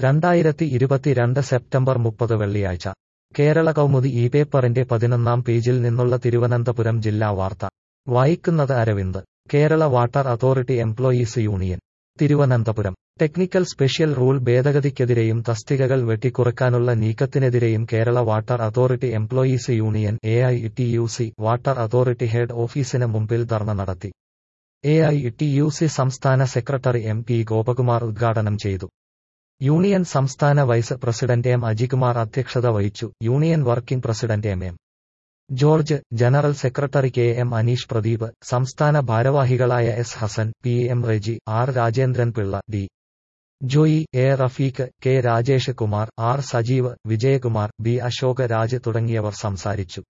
രണ്ടായിരത്തി ഇരുപത്തിരണ്ട് സെപ്റ്റംബർ മുപ്പത് വെള്ളിയാഴ്ച കേരള കൗമുദി ഈ പേപ്പറിന്റെ പതിനൊന്നാം പേജിൽ നിന്നുള്ള തിരുവനന്തപുരം ജില്ലാ വാർത്ത വായിക്കുന്നത് Aravind Kerala water authority employees union Thiruvananthapuram technical special rule ഭേദഗതിക്കെതിരെയും തസ്തികകൾ വെട്ടിക്കുറയ്ക്കാനുള്ള നീക്കത്തിനെതിരെയും Kerala water authority employees union A I T U C water authority head ഓഫീസിന് മുമ്പിൽ ധർണ നടത്തി A I T U C സംസ്ഥാന സെക്രട്ടറി എം പി ഗോപകുമാർ ഉദ്ഘാടനം ചെയ്തു യൂണിയൻ സംസ്ഥാന വൈസ് പ്രസിഡന്റ് എം അജികുമാർ അധ്യക്ഷത വഹിച്ചു union working president M M George general secretary K M Aneesh Pradeep സംസ്ഥാന ഭാരവാഹികളായ S Hasan P M Reji R Rajendran Pillai D Joy A Rafeeq K Rajesh Kumar R Sajeev Vijayakumar B Ashok Raj തുടങ്ങിയവർ സംസാരിച്ചു